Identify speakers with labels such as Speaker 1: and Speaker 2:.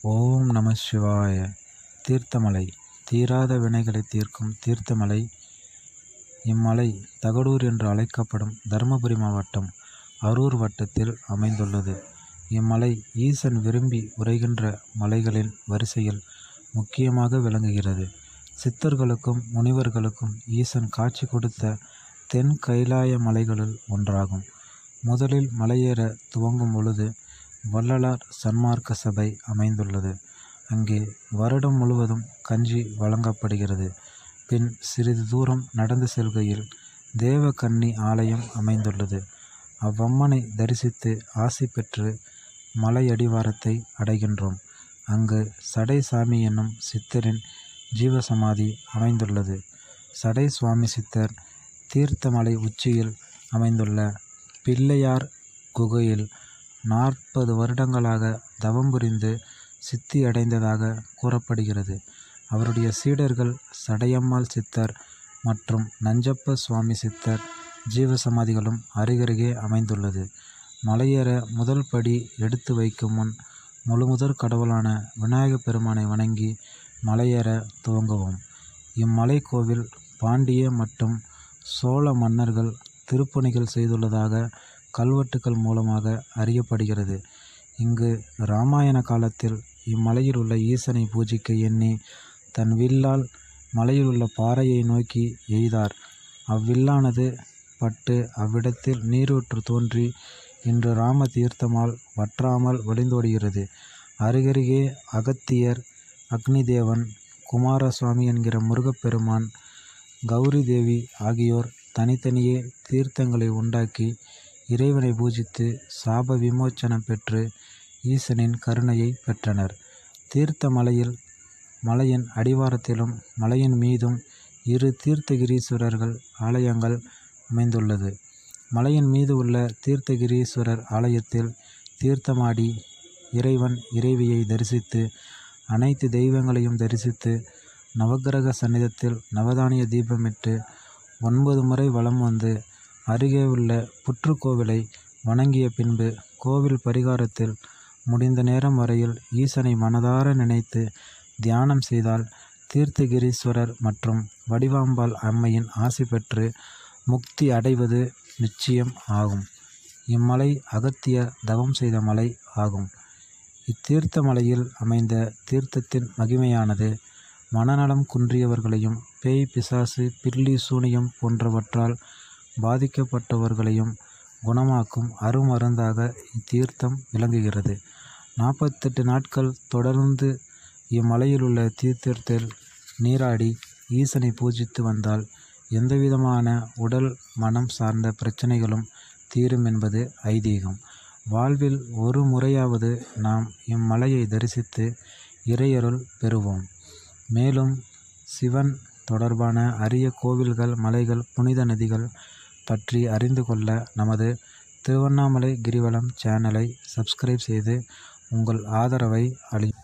Speaker 1: ஓம் நம சிவாய தீர்த்தமலை தீராத வினைகளை தீர்க்கும் தீர்த்தமலை இம்மலை தகடூர் என்று அழைக்கப்படும் தருமபுரி மாவட்டம் அரூர் வட்டத்தில் அமைந்துள்ளது இம்மலை ஈசன் விரும்பி உரைகின்ற மலைகளின் வரிசையில் முக்கியமாக விளங்குகிறது சித்தர்களுக்கும் முனிவர்களுக்கும் ஈசன் காட்சி கொடுத்த தென் கைலாய மலைகளுள் ஒன்றாகும் முதலில் மலையேற துவங்கும் பொழுது வள்ளலார் சன்மார்க்க சபை அமைந்துள்ளது அங்கே வருடம் முழுவதும் கஞ்சி வழங்கப்படுகிறது பின் சிறிது தூரம் நடந்து செல்கையில் தேவகன்னி ஆலயம் அமைந்துள்ளது அவ்வம்மனை தரிசித்து ஆசி பெற்று மலையடிவாரத்தை அடைகின்றோம் அங்கு சடை சாமி என்னும் சித்தரின் ஜீவசமாதி அமைந்துள்ளது சடை சுவாமி சித்தர் தீர்த்தமலை உச்சியில் அமைந்துள்ள பிள்ளையார் குகையில் நாற்பது வருடங்களாக தவம் புரிந்து சித்தி அடைந்ததாக கூறப்படுகிறது அவருடைய சீடர்கள் சடையம்மாள் சித்தர் மற்றும் நஞ்சப்ப சுவாமி சித்தர் ஜீவசமாதிகளும் அருகருகே அமைந்துள்ளது மலையேற முதல் படி எடுத்து வைக்கும் முன் முழுமுதற் கடவுளான விநாயகப் பெருமானை வணங்கி மலையேற துவங்குவோம் இம்மலை கோவில் பாண்டிய மற்றும் சோழ மன்னர்கள் திருப்பணிகள் செய்துள்ளதாக கல்வெட்டுக்கள் மூலமாக அறியப்படுகிறது இங்கு இராமாயண காலத்தில் இம்மலையில் உள்ள ஈசனை பூஜிக்க எண்ணி தன் வில்லால் மலையில் உள்ள பாறையை நோக்கி எய்தார் அவ்வில்லானது பட்டு அவ்விடத்தில் நீரூற்று தோன்றி இன்று ராம தீர்த்தமால் வற்றாமல் வழிந்தோடுகிறது அருகருகே அகத்தியர் அக்னிதேவன் குமாரசுவாமி என்கிற முருகப்பெருமான் கௌரி தேவி ஆகியோர் தனித்தனியே தீர்த்தங்களை உண்டாக்கி இறைவனை பூஜித்து சாப விமோச்சனம் பெற்று ஈசனின் கருணையை பெற்றனர் தீர்த்த மலையில் மலையின் அடிவாரத்திலும் மலையின் மீதும் இரு தீர்த்தகிரீஸ்வரர்கள் ஆலயங்கள் அமைந்துள்ளது மலையின் மீது உள்ள தீர்த்தகிரீஸ்வரர் ஆலயத்தில் தீர்த்தமாடி இறைவன் இறைவியை தரிசித்து அனைத்து தெய்வங்களையும் தரிசித்து நவக்கிரக சந்நிதத்தில் நவதானிய தீபமிட்டு ஒன்பது முறை வலம் வந்து அருகே உள்ள புற்றுக்கோவிலை வணங்கிய பின்பு கோவில் பரிகாரத்தில் முடிந்த நேரம் வரையில் ஈசனை மனதார நினைத்து தியானம் செய்தால் தீர்த்தகிரீஸ்வரர் மற்றும் வடிவாம்பாள் அம்மையின் ஆசி பெற்று முக்தி அடைவது நிச்சயம் ஆகும் இம்மலை அகத்திய தவம் செய்த மலை ஆகும் இத்தீர்த்த மலையில் அமைந்த தீர்த்தத்தின் மகிமையானது மனநலம் குன்றியவர்களையும் பேய் பிசாசு பில்லி சூனியம் போன்றவற்றால் பாதிக்கப்பட்டவர்களையும் குணமாக்கும் அருமருந்தாக இத்தீர்த்தம் விளங்குகிறது நாற்பத்தெட்டு நாட்கள் தொடர்ந்து இம்மலையில் உள்ள தீர்த்தத்தில் நீராடி ஈசனை பூஜித்து வந்தால் எந்தவிதமான உடல் மனம் சார்ந்த பிரச்சனைகளும் தீரும் என்பது ஐதீகம் வாழ்வில் ஒரு முறையாவது நாம் இம்மலையை தரிசித்து இறையருள் பெறுவோம் மேலும் சிவன் தொடர்பான அரிய கோவில்கள் மலைகள் புனித நதிகள் பற்றி அறிந்து கொள்ள நமது திருவண்ணாமலை கிரிவலம் சேனலை சப்ஸ்கிரைப் செய்து உங்கள் ஆதரவை அளி